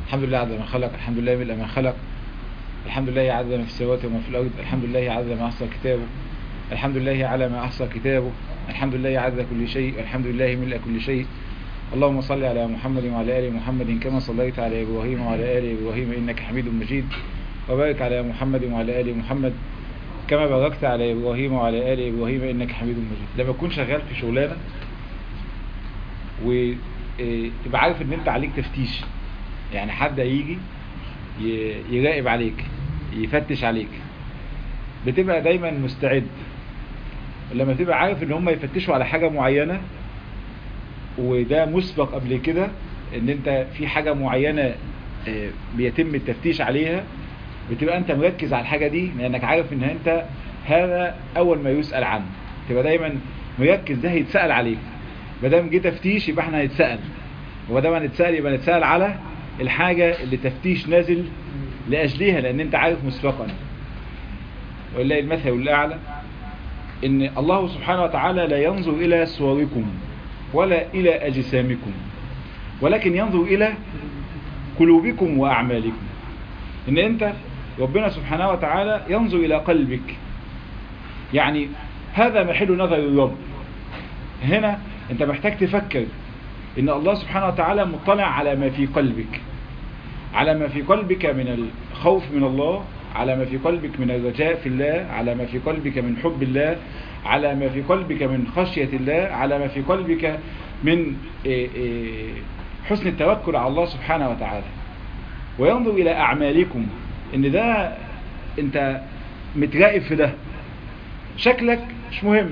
الحمد لله عدد ما خلق الحمد لله ملء ما خلق الحمد لله عدد ما في السماوات وما في الأرض الحمد لله عدد ما أحصى كتابه الحمد لله على ما أحصى كتابه الحمد لله عدد كل شيء الحمد لله ملء كل شيء اللهم صل على محمد وعلى آل محمد كما صليت على إبراهيم وعلى آل إبراهيم إنك حميد مجيد وبارك على محمد وعلى آل محمد كما باركت على إبراهيم وعلى آل إبراهيم إنك حميد مجيد لما تكون شغال في شغلانة وتبقى عارف ان انت عليك تفتيش يعني حد هيجي يراقب عليك يفتش عليك بتبقى دايما مستعد لما تبقى عارف ان هم يفتشوا على حاجة معينة وده مسبق قبل كده ان انت في حاجة معينة بيتم التفتيش عليها بتبقى انت مركز على الحاجة دي لانك عارف ان انت هذا اول ما يسأل عنه تبقى دايما مركز ده هيتسأل عليه مادام جه تفتيش يبقى احنا هنتسأل ومادام هنتسأل يبقى نتسأل على الحاجة اللي تفتيش نازل لأجلها لأن أنت عارف مسبقا ولله المثل الأعلى إن الله سبحانه وتعالى لا ينظر إلى صوركم ولا إلى أجسامكم ولكن ينظر إلى قلوبكم وأعمالكم إن أنت ربنا سبحانه وتعالى ينظر إلى قلبك يعني هذا محل نظر الرب هنا انت محتاج تفكر ان الله سبحانه وتعالى مطلع على ما في قلبك على ما في قلبك من الخوف من الله على ما في قلبك من الرجاء في الله على ما في قلبك من حب الله على ما في قلبك من خشية الله على ما في قلبك من حسن التوكل على الله سبحانه وتعالى وينظر إلى أعمالكم إن ده أنت متراقب في ده شكلك مش مهم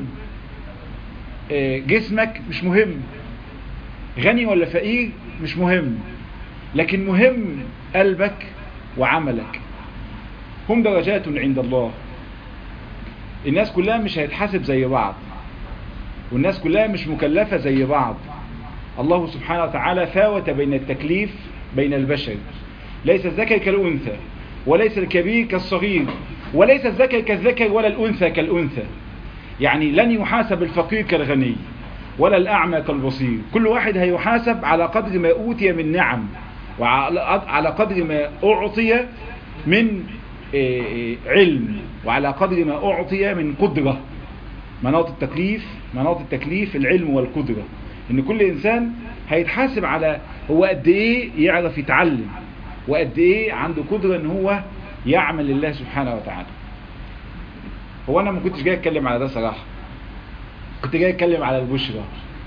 جسمك مش مهم غني ولا فقير مش مهم لكن مهم قلبك وعملك هم درجات عند الله الناس كلها مش هيتحاسب زي بعض والناس كلها مش مكلفة زي بعض الله سبحانه وتعالى فاوت بين التكليف بين البشر ليس الذكر كالأنثى وليس الكبير كالصغير وليس الذكر كالذكر ولا الأنثى كالأنثى يعني لن يحاسب الفقير كالغني ولا الأعمى كالبصير كل واحد هيحاسب على قدر ما أوتي من نعم وعلى قدر ما أعطي من علم وعلى قدر ما أعطي من قدرة مناط التكليف مناط التكليف العلم والقدرة إن كل إنسان هيتحاسب على هو قد إيه يعرف يتعلم وقد إيه عنده قدرة إن هو يعمل لله سبحانه وتعالى هو انا ما كنتش جاي اتكلم على ده صراحة كنت جاي اتكلم على البشرى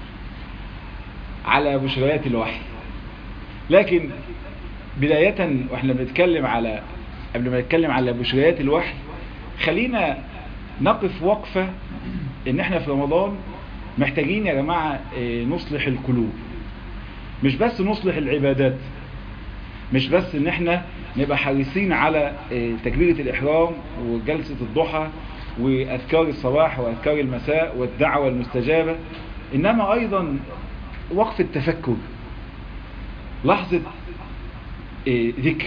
على بشريات الوحي لكن بداية واحنا بنتكلم على قبل ما نتكلم على بشريات الوحي خلينا نقف وقفة ان احنا في رمضان محتاجين يا جماعة نصلح القلوب مش بس نصلح العبادات مش بس ان احنا نبقى حريصين على تكبيرة الاحرام وجلسة الضحى وأذكار الصباح وأذكار المساء والدعوة المستجابة إنما أيضا وقف التفكر لحظة ذكر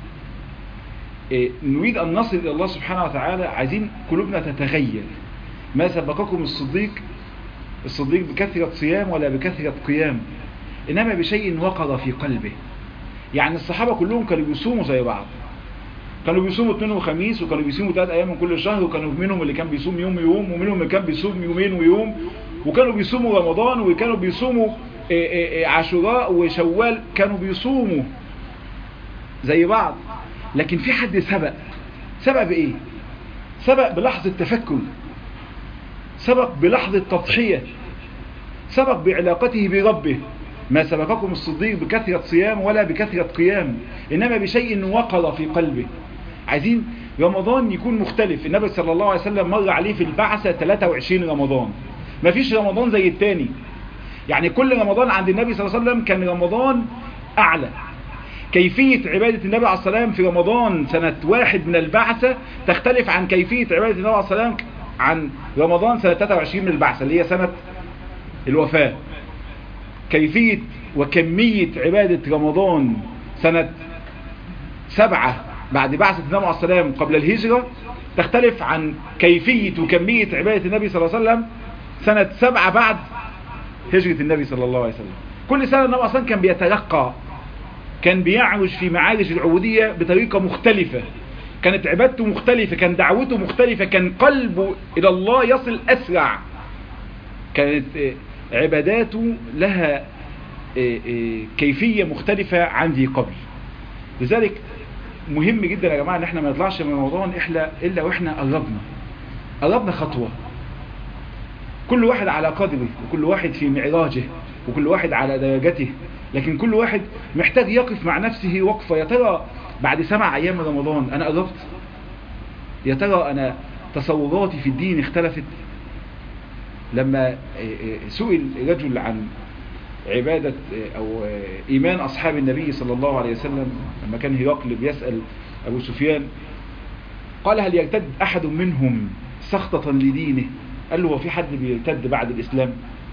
نريد أن نصل إلى الله سبحانه وتعالى عايزين قلوبنا تتغير ما سبقكم الصديق الصديق بكثرة صيام ولا بكثرة قيام إنما بشيء وقر في قلبه يعني الصحابة كلهم كانوا بيصوموا زي بعض كانوا بيصوموا اثنين وخميس وكانوا بيصوموا ثلاث ايام من كل شهر وكانوا منهم اللي كان بيصوم يوم يوم ومنهم اللي كان بيصوم يومين ويوم وكانوا بيصوموا رمضان وكانوا بيصوموا عاشوراء وشوال كانوا بيصوموا زي بعض لكن في حد سبق سبق بايه سبق بلحظة تفكر سبق بلحظة تضحية سبق بعلاقته بربه ما سبقكم الصديق بكثرة صيام ولا بكثرة قيام إنما بشيء وقر في قلبه عايزين رمضان يكون مختلف النبي صلى الله عليه وسلم مر عليه في البعثة 23 رمضان ما فيش رمضان زي التاني يعني كل رمضان عند النبي صلى الله عليه وسلم كان رمضان أعلى كيفية عبادة النبي عليه الصلاة والسلام في رمضان سنة واحد من البعثة تختلف عن كيفية عبادة النبي عليه الصلاة والسلام عن رمضان سنة 23 من البعثة اللي هي سنة الوفاة كيفية وكمية عبادة رمضان سنة سبعة بعد بعثة النبي عليه الصلاة والسلام قبل الهجرة تختلف عن كيفية وكمية عبادة النبي صلى الله عليه وسلم سنة سبعة بعد هجرة النبي صلى الله عليه وسلم كل سنة النبي أصلا كان بيتلقى كان بيعرج في معارج العبودية بطريقة مختلفة كانت عبادته مختلفة كان دعوته مختلفة كان قلبه إلى الله يصل أسرع كانت عباداته لها كيفية مختلفة عن ذي قبل لذلك مهم جدا يا جماعة ان احنا ما نطلعش من رمضان احنا الا واحنا قربنا قربنا خطوة كل واحد على قدره وكل واحد في معراجه وكل واحد على درجته لكن كل واحد محتاج يقف مع نفسه وقفة يا ترى بعد سبع ايام رمضان انا قربت يا ترى انا تصوراتي في الدين اختلفت لما سئل رجل عن عبادة أو إيمان أصحاب النبي صلى الله عليه وسلم لما كان هرقل بيسأل أبو سفيان قال هل يرتد أحد منهم سخطة لدينه قال له هو في حد بيرتد بعد الإسلام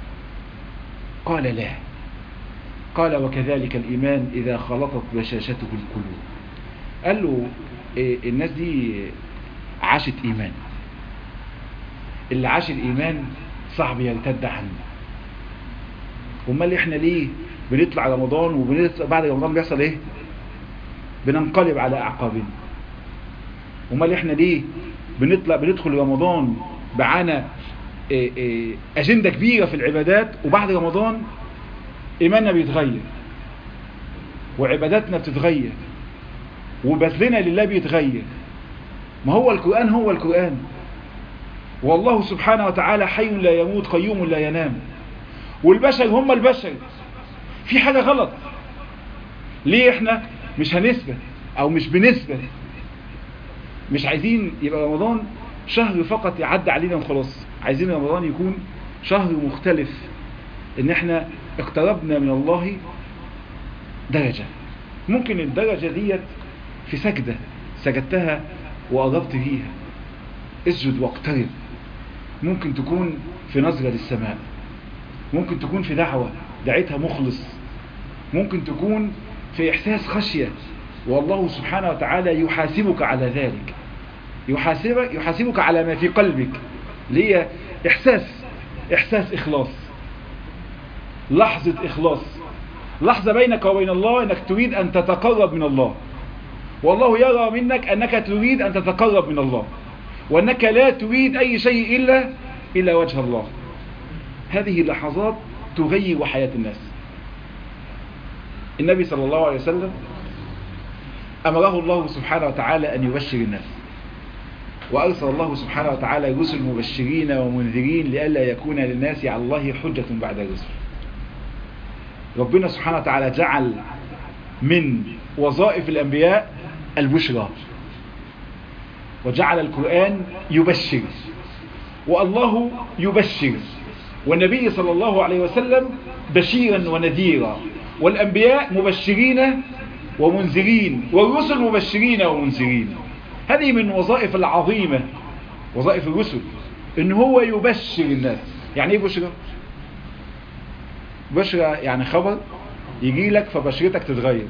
قال لا قال وكذلك الإيمان إذا خلطت بشاشته القلوب قال له إيه الناس دي عاشت إيمان اللي عاش الإيمان صعب يرتد عنه امال احنا ليه بنطلع رمضان وبعد رمضان بيحصل ايه بننقلب على اعقابنا امال احنا ليه بنطلع بندخل رمضان معانا إيه إيه اجنده كبيره في العبادات وبعد رمضان ايماننا بيتغير وعباداتنا بتتغير وبذلنا لله بيتغير ما هو القرآن هو القرآن والله سبحانه وتعالى حي لا يموت قيوم لا ينام والبشر هم البشر في حاجة غلط ليه احنا مش هنثبت او مش بنثبت مش عايزين يبقى رمضان شهر فقط يعدي علينا وخلاص عايزين رمضان يكون شهر مختلف ان احنا اقتربنا من الله درجة ممكن الدرجة ديت في سجدة سجدتها وقربت فيها اسجد واقترب ممكن تكون في نظرة للسماء ممكن تكون في دعوة دعيتها مخلص ممكن تكون في إحساس خشية والله سبحانه وتعالى يحاسبك على ذلك يحاسبك, يحاسبك على ما في قلبك ليه إحساس إحساس إخلاص لحظة إخلاص لحظة بينك وبين الله أنك تريد أن تتقرب من الله والله يرى منك أنك تريد أن تتقرب من الله وأنك لا تريد أي شيء إلا إلا وجه الله هذه اللحظات تغير حياة الناس النبي صلى الله عليه وسلم أمره الله سبحانه وتعالى أن يبشر الناس وأرسل الله سبحانه وتعالى رسل مبشرين ومنذرين لئلا يكون للناس على الله حجة بعد الرسل ربنا سبحانه وتعالى جعل من وظائف الأنبياء البشرى وجعل القرآن يبشر والله يبشر والنبي صلى الله عليه وسلم بشيرا ونذيرا والأنبياء مبشرين ومنذرين والرسل مبشرين ومنذرين هذه من وظائف العظيمة وظائف الرسل ان هو يبشر الناس يعني ايه بشرى بشرى يعني خبر يجي لك فبشرتك تتغير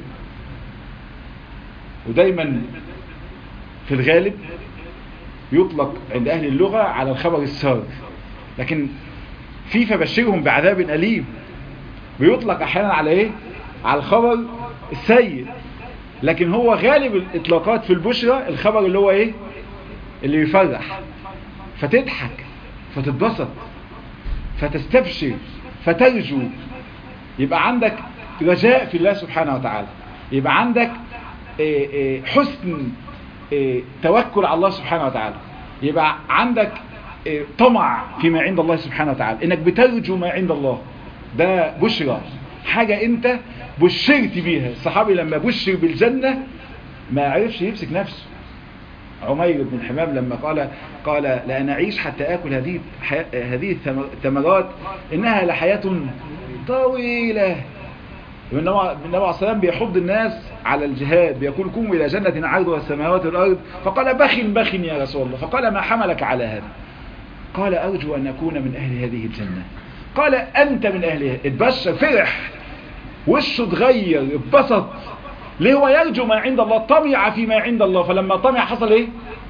ودايما في الغالب يطلق عند اهل اللغة على الخبر السار لكن في فبشرهم بعذاب أليم بيطلق احيانا على ايه على الخبر السيء لكن هو غالب الاطلاقات في البشرى الخبر اللي هو ايه اللي يفرح فتضحك فتتبسط فتستبشر فترجو يبقى عندك رجاء في الله سبحانه وتعالى يبقى عندك حسن توكل على الله سبحانه وتعالى يبقى عندك طمع فيما عند الله سبحانه وتعالى انك بترجو ما عند الله ده بشرى حاجة انت بشرت بيها الصحابي لما بشر بالجنة ما عرفش يمسك نفسه عمير بن الحمام لما قال قال لأن أعيش حتى آكل هذه هذه الثمرات إنها لحياة طويلة النبي عليه السلام بيحض الناس على الجهاد بيقول قوموا إلى جنة عرضها السماوات والأرض فقال بخ بخ يا رسول الله فقال ما حملك على هذا قال أرجو أن أكون من أهل هذه الجنة قال أنت من أهلها اتبشر فرح وشه اتغير اتبسط ليه هو يرجو ما عند الله طمع فيما عند الله فلما طمع حصل ايه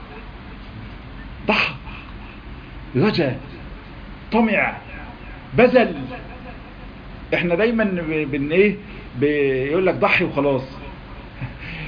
ضحى رجا طمع بذل احنا دايما بن ايه بيقول لك ضحي وخلاص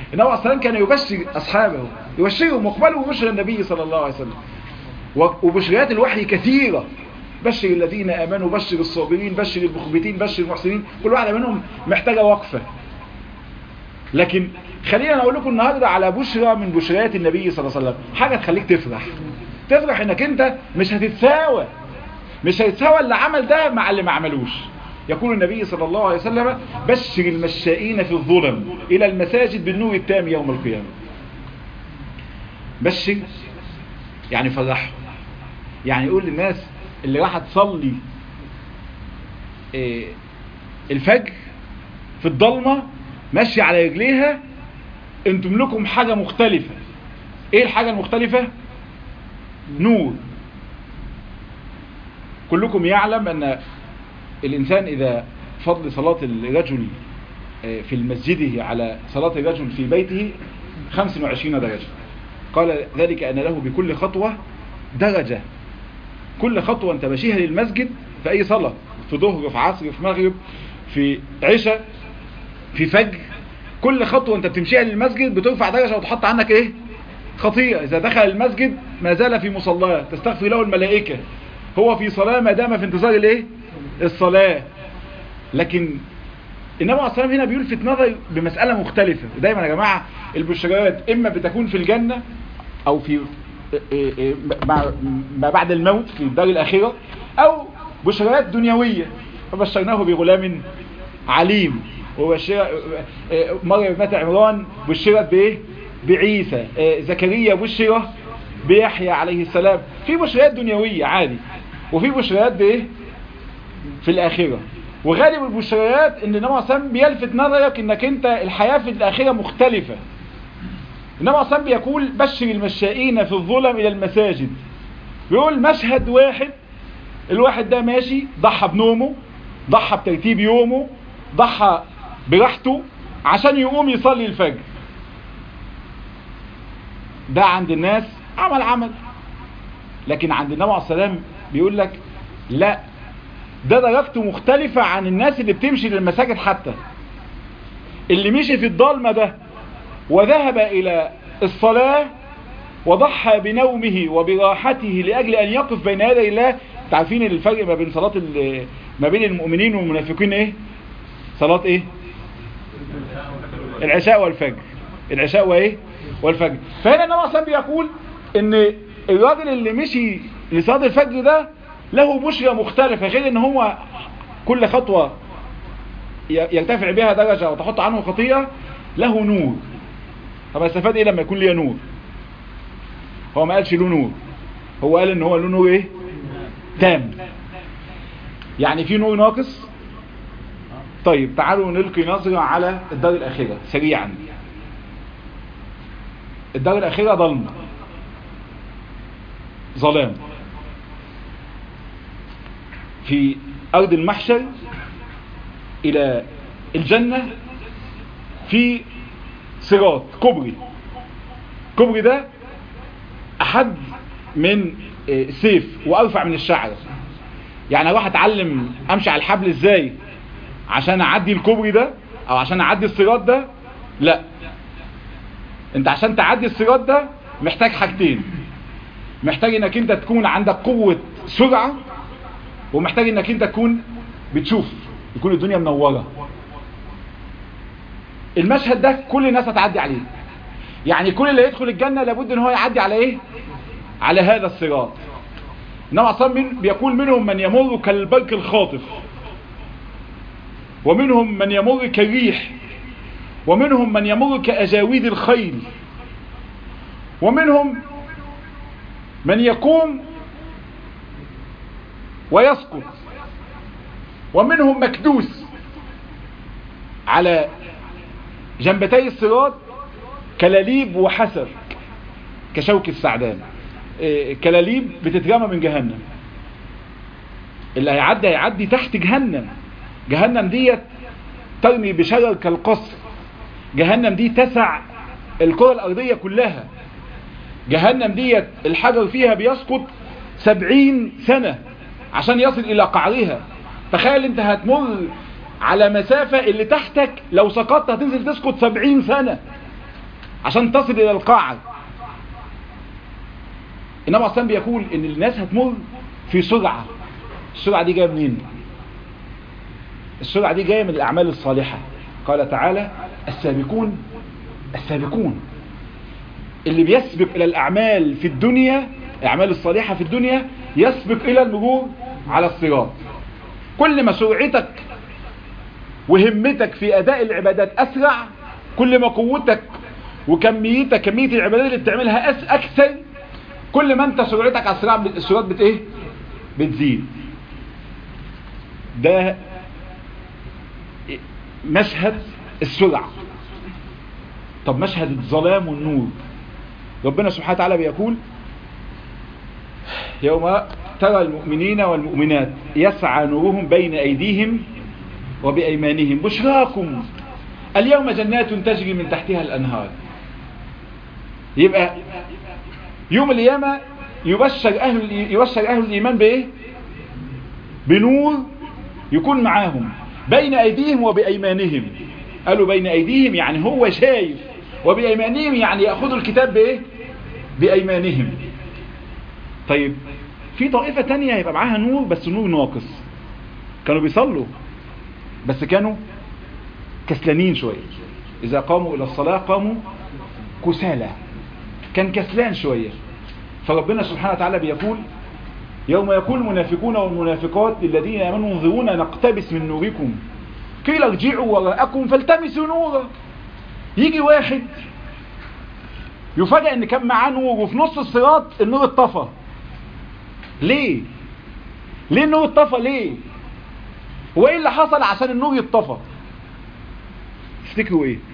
النبي عليه الصلاة كان يبشر أصحابه يبشرهم واقبلوا بشر النبي صلى الله عليه وسلم وبشريات الوحي كثيرة بشر الذين آمنوا بشر الصابرين بشر المخبتين بشر المحسنين كل واحدة منهم محتاجة وقفة لكن خلينا أقول لكم النهاردة على بشرى من بشريات النبي صلى الله عليه وسلم حاجة تخليك تفرح تفرح انك انت مش هتتساوى مش هيتساوى اللي عمل ده مع اللي ما عملوش يقول النبي صلى الله عليه وسلم بشر المشائين في الظلم إلى المساجد بالنور التام يوم القيامة بشر يعني فرحه يعني يقول للناس اللي راح تصلي إيه الفجر في الضلمة ماشية على رجليها انتم لكم حاجة مختلفة ايه الحاجة المختلفة نور كلكم يعلم ان الانسان اذا فضل صلاة الرجل في مسجده على صلاة الرجل في بيته 25 درجة قال ذلك ان له بكل خطوة درجة كل خطوة انت ماشيها للمسجد في اي صلاة في ظهر في عصر في مغرب في عشاء في فجر كل خطوة انت بتمشيها للمسجد بترفع درجة وتحط عنك ايه خطيئة اذا دخل المسجد ما زال في مصلاه تستغفر له الملائكة هو في صلاة ما دام في انتظار الايه الصلاة لكن النبي عليه الصلاة هنا بيلفت نظر بمسألة مختلفة ودايما يا جماعة البشريات اما بتكون في الجنة او في ما بعد الموت في الدار الأخيرة أو بشريات دنيوية فبشرناه بغلام عليم وبشر مريم بنت عمران بشرت بايه بعيسى زكريا بشر بيحيى عليه السلام في بشريات دنيوية عادي وفي بشريات بايه في الآخرة وغالب البشريات ان النبي صلى بيلفت نظرك انك انت الحياة في الآخرة مختلفة النبي صلى بيقول بشر المشائين في الظلم الى المساجد بيقول مشهد واحد الواحد ده ماشي ضحى بنومه ضحى بترتيب يومه ضحى براحته عشان يقوم يصلي الفجر ده عند الناس عمل عمل لكن عند النبي عليه السلام بيقول لك لا ده درجته مختلفة عن الناس اللي بتمشي للمساجد حتى اللي مشي في الضلمة ده وذهب إلى الصلاة وضحى بنومه وبراحته لأجل أن يقف بين يدي الله تعرفين الفرق ما بين صلاة ما بين المؤمنين والمنافقين ايه صلاة ايه العشاء والفجر العشاء وايه والفجر فهنا النبي صلى الله عليه وسلم بيقول ان الراجل اللي مشي لصلاة الفجر ده له بشرى مختلفة غير ان هو كل خطوة يرتفع بها درجة وتحط عنه خطيئة له نور طب استفاد ايه لما يكون ليه نور هو ما قالش له نور هو قال ان هو له نور ايه تام يعني في نور ناقص طيب تعالوا نلقي نظرة على الدار الأخيرة سريعا الدار الأخيرة ظلمة ظلام في أرض المحشر إلى الجنة في صراط كبري كبري ده أحد من سيف وأرفع من الشعر يعني اروح اتعلم امشي على الحبل ازاي عشان اعدي الكوبري ده او عشان اعدي الصراط ده لا انت عشان تعدي الصراط ده محتاج حاجتين محتاج انك انت تكون عندك قوة سرعة ومحتاج انك انت تكون بتشوف يكون الدنيا منورة المشهد ده كل الناس هتعدي عليه يعني كل اللي يدخل الجنة لابد ان هو يعدي على ايه على هذا الصراط انما اصلا بيقول منهم من يمر كالبرق الخاطف ومنهم من يمر كالريح ومنهم من يمر كأجاويد الخيل ومنهم من يقوم ويسقط ومنهم مكدوس على جنبتي الصراط كلاليب وحسر كشوك السعدان كلاليب بتترمى من جهنم اللي هيعدي هيعدي تحت جهنم جهنم ديت ترمي بشرر كالقصر جهنم دي تسع الكرة الأرضية كلها جهنم ديت الحجر فيها بيسقط سبعين سنة عشان يصل إلى قعرها تخيل انت هتمر على مسافة اللي تحتك لو سقطت هتنزل تسقط سبعين سنة عشان تصل الى القاعة النبي عليه الصلاة بيقول ان الناس هتمر في سرعة السرعة دي جاية منين السرعة دي جاية من الاعمال الصالحة قال تعالى السابقون السابقون اللي بيسبق الى الاعمال في الدنيا الاعمال الصالحة في الدنيا يسبق الى المرور على الصراط كل ما سرعتك وهمتك في اداء العبادات اسرع كل ما قوتك وكميتك كمية العبادات اللي بتعملها أس اكثر كل ما انت سرعتك على الصراط الصراط بت ايه بتزيد ده مشهد السرعة طب مشهد الظلام والنور ربنا سبحانه وتعالى بيقول يوم ترى المؤمنين والمؤمنات يسعى نورهم بين أيديهم وبأيمانهم بشراكم اليوم جنات تجري من تحتها الأنهار يبقى يوم القيامة يبشر أهل, يبشر أهل الإيمان بإيه بنور يكون معاهم بين أيديهم وبأيمانهم قالوا بين أيديهم يعني هو شايف وبأيمانهم يعني يأخذوا الكتاب بإيه بأيمانهم طيب في طائفة تانية هيبقى معاها نور بس نور ناقص كانوا بيصلوا بس كانوا كسلانين شوية إذا قاموا إلى الصلاة قاموا كسالى كان كسلان شوية فربنا سبحانه وتعالى بيقول يوم يقول المنافقون والمنافقات للذين آمنوا انظرونا نقتبس من نوركم قيل ارجعوا وراءكم فالتمسوا نورا يجي واحد يفاجئ ان كان معاه نور وفي نص الصراط النور اتطفى ليه ليه النور اتطفى ليه هو ايه اللي حصل عشان النور يتطفى تفتكروا ايه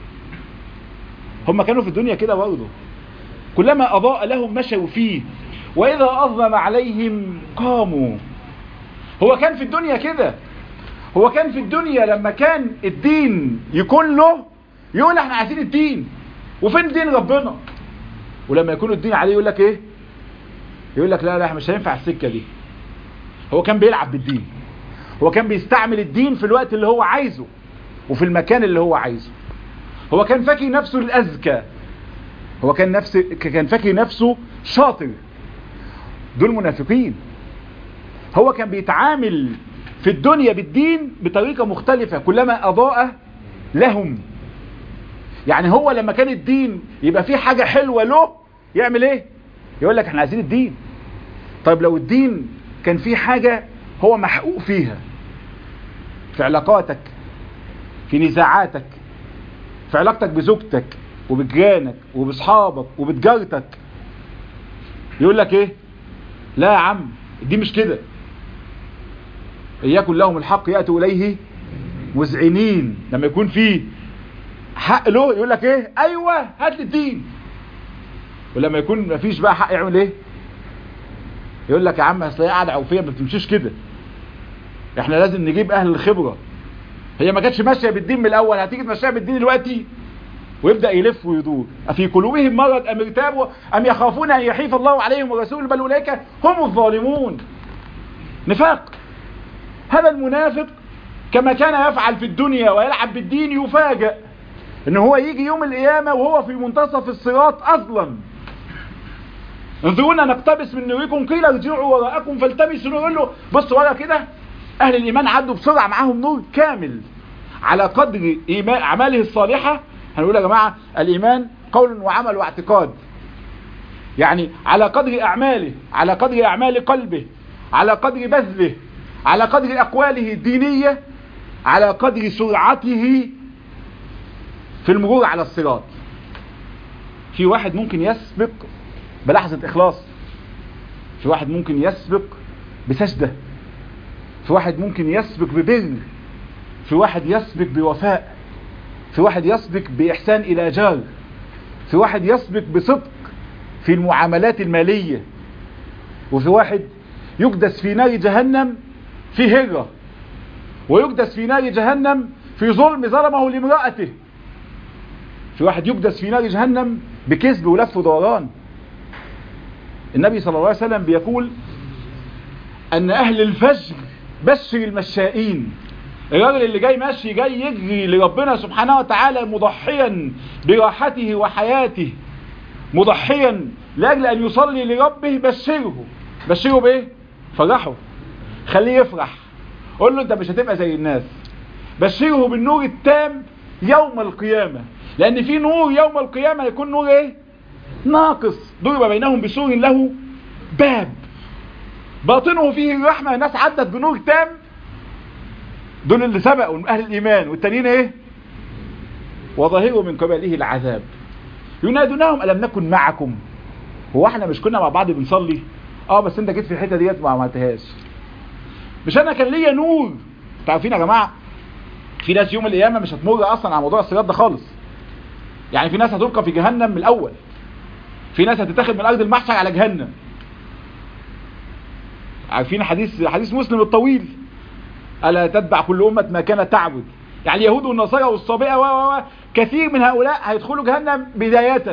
هم كانوا في الدنيا كده برضه كلما اضاء لهم مشوا فيه واذا اظلم عليهم قاموا هو كان في الدنيا كده هو كان في الدنيا لما كان الدين يكون له يقول احنا عايزين الدين وفين دين ربنا ولما يكون الدين عليه يقول لك ايه يقول لك لا لا مش هينفع السكه دي هو كان بيلعب بالدين هو كان بيستعمل الدين في الوقت اللي هو عايزه وفي المكان اللي هو عايزه هو كان فاكر نفسه الأذكى هو كان نفس كان فاكر نفسه شاطر دول منافقين هو كان بيتعامل في الدنيا بالدين بطريقة مختلفة كلما أضاء لهم يعني هو لما كان الدين يبقى فيه حاجة حلوة له يعمل ايه يقول لك احنا عايزين الدين طيب لو الدين كان فيه حاجة هو محقوق فيها في علاقاتك في نزاعاتك في علاقتك بزوجتك وبجيرانك وباصحابك وبتجارتك يقول لك ايه لا يا عم دي مش كده إياكن لهم الحق يأتوا إليه مذعنين لما يكون في حق له يقول لك ايه ايوه هات لي الدين ولما يكون مفيش بقى حق يعمل ايه يقول لك يا عم اصل هي قاعده عوفيه ما بتمشيش كده احنا لازم نجيب اهل الخبره هي ما كانتش ماشيه بالدين من الاول هتيجي تمشيها بالدين دلوقتي ويبدا يلف ويدور افي قلوبهم مرض ام ارتابوا ام يخافون ان يحيف الله عليهم ورسوله بل اولئك هم الظالمون نفاق هذا المنافق كما كان يفعل في الدنيا ويلعب بالدين يفاجأ ان هو يجي يوم القيامة وهو في منتصف الصراط اصلا انظرونا نقتبس من نوركم قيل ارجعوا وراءكم فالتمسوا نور له بص ورا كده اهل الايمان عدوا بسرعة معاهم نور كامل على قدر إيمان اعماله الصالحة هنقول يا جماعة الايمان قول وعمل واعتقاد يعني على قدر اعماله على قدر اعمال قلبه على قدر بذله على قدر اقواله الدينية على قدر سرعته في المرور على الصراط في واحد ممكن يسبق بلحظة اخلاص في واحد ممكن يسبق بسجدة في واحد ممكن يسبق ببر في واحد يسبق بوفاء في واحد يسبق بإحسان إلى جار في واحد يسبق بصدق في المعاملات المالية وفي واحد يقدس في نار جهنم في هجرة ويقدس في نار جهنم في ظلم ظلمه لامرأته في واحد يقدس في نار جهنم بكذب ولف ودوران النبي صلى الله عليه وسلم بيقول أن أهل الفجر بشر المشائين الراجل اللي جاي ماشي جاي يجري لربنا سبحانه وتعالى مضحيا براحته وحياته مضحيا لاجل ان يصلي لربه بشره بشره بايه فرحه خليه يفرح قول له انت مش هتبقى زي الناس بشره بالنور التام يوم القيامة لان في نور يوم القيامة يكون نور ايه ناقص ضرب بينهم بسور له باب باطنه فيه الرحمة ناس عدت بنور تام دول اللي سبقوا من اهل الايمان والتانيين ايه وظاهره من قبله العذاب ينادونهم ألم نكن معكم هو احنا مش كنا مع بعض بنصلي اه بس انت جيت في الحته ديت ما عملتهاش مش انا كان ليا نور تعرفين يا جماعه في ناس يوم القيامه مش هتمر اصلا على موضوع الصراط ده خالص يعني في ناس هتلقى في جهنم من الاول في ناس هتتاخد من ارض المحشر على جهنم عارفين حديث حديث مسلم الطويل الا تتبع كل امه ما كانت تعبد يعني اليهود والنصارى والصابئه و و كثير من هؤلاء هيدخلوا جهنم بدايه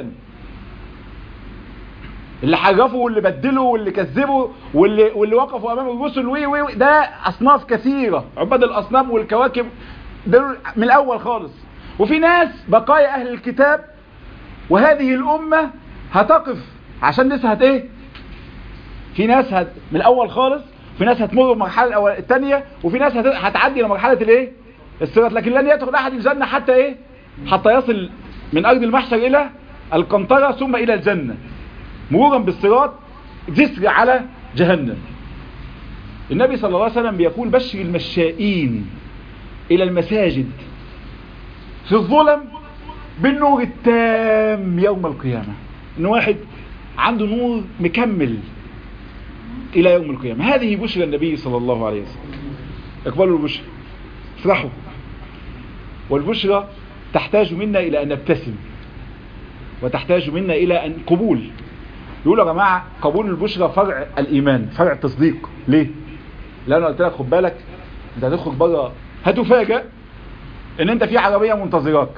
اللي حرفوا واللي بدلوا واللي كذبوا واللي واللي وقفوا امام الرسل وي وي ده اصناف كثيره عباد الاصنام والكواكب دول من الاول خالص وفي ناس بقايا اهل الكتاب وهذه الامه هتقف عشان لسه هت ايه في ناس هت من الاول خالص في ناس هتمر المرحله الاول الثانيه وفي ناس هت... هتعدي لمرحله الايه الصراط لكن لن يدخل احد الجنه حتى ايه حتى يصل من ارض المحشر الى القنطره ثم الى الجنه مرورا بالصراط جسر على جهنم النبي صلى الله عليه وسلم بيقول بشر المشائين الى المساجد في الظلم بالنور التام يوم القيامة ان واحد عنده نور مكمل الى يوم القيامة هذه بشرى النبي صلى الله عليه وسلم اقبلوا البشرى افرحوا والبشرى تحتاج منا الى ان نبتسم وتحتاج منا الى ان قبول يقولوا يا جماعة قبول البشرى فرع الايمان فرع التصديق ليه لان انا قلت لك خد بالك انت هتخرج بره هتفاجئ ان انت في عربية منتظراك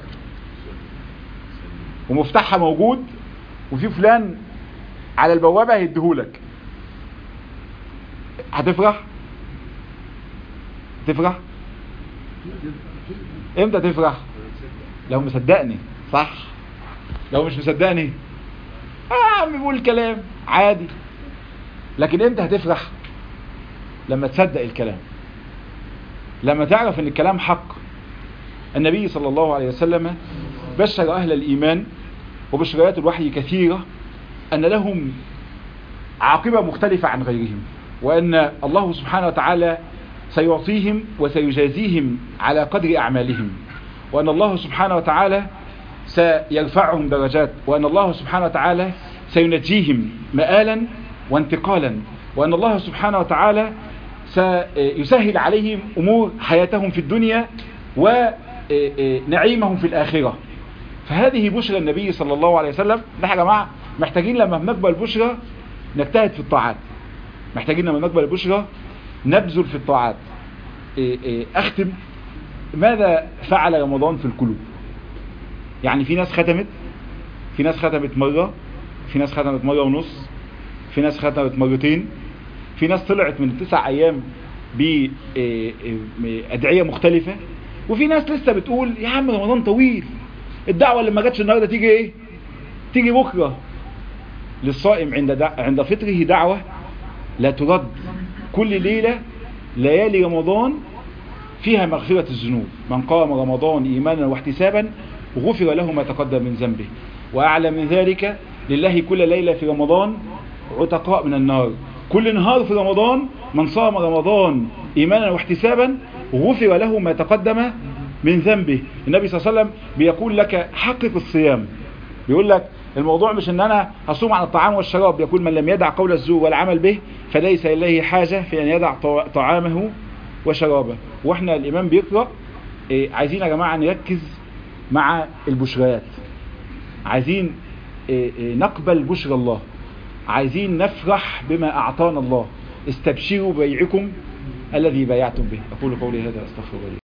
ومفتاحها موجود وفي فلان على البوابة هيديهولك هتفرح تفرح امتى تفرح لو مصدقني صح لو مش مصدقني اه عم بيقول الكلام عادي لكن امتى هتفرح لما تصدق الكلام لما تعرف ان الكلام حق النبي صلى الله عليه وسلم بشر اهل الايمان وبشريات الوحي كثيرة ان لهم عاقبة مختلفة عن غيرهم وان الله سبحانه وتعالى سيعطيهم وسيجازيهم على قدر اعمالهم وان الله سبحانه وتعالى سيرفعهم درجات وان الله سبحانه وتعالى سينجيهم مآلا وانتقالا وان الله سبحانه وتعالى سيسهل عليهم امور حياتهم في الدنيا ونعيمهم في الاخرة فهذه بشرى النبي صلى الله عليه وسلم نحن يا جماعة محتاجين لما بنقبل بشرى نجتهد في الطاعات محتاجين لما نقبل البشرى نبذل في الطاعات اختم ماذا فعل رمضان في القلوب يعني في ناس ختمت في ناس ختمت مرة في ناس ختمت مرة ونص في ناس ختمت مرتين في ناس طلعت من تسع ايام بأدعية مختلفة وفي ناس لسه بتقول يا عم رمضان طويل الدعوة اللي ما جاتش النهاردة تيجي ايه تيجي بكرة للصائم عند دع... عند فطره دعوة لا ترد كل ليلة ليالي رمضان فيها مغفرة الذنوب من قام رمضان إيمانا واحتسابا غفر له ما تقدم من ذنبه وأعلى من ذلك لله كل ليلة في رمضان عتقاء من النار كل نهار في رمضان من صام رمضان إيمانا واحتسابا غفر له ما تقدم من ذنبه النبي صلى الله عليه وسلم بيقول لك حقق الصيام بيقول لك الموضوع مش ان انا هصوم عن الطعام والشراب بيقول من لم يدع قول الزور والعمل به فليس اليه حاجة في ان يدع طعامه وشرابه واحنا الامام بيقرأ إيه عايزين يا جماعة نركز مع البشريات عايزين إيه إيه نقبل بشر الله عايزين نفرح بما اعطانا الله استبشروا بيعكم الذي بايعتم به اقول قولي هذا استغفر الله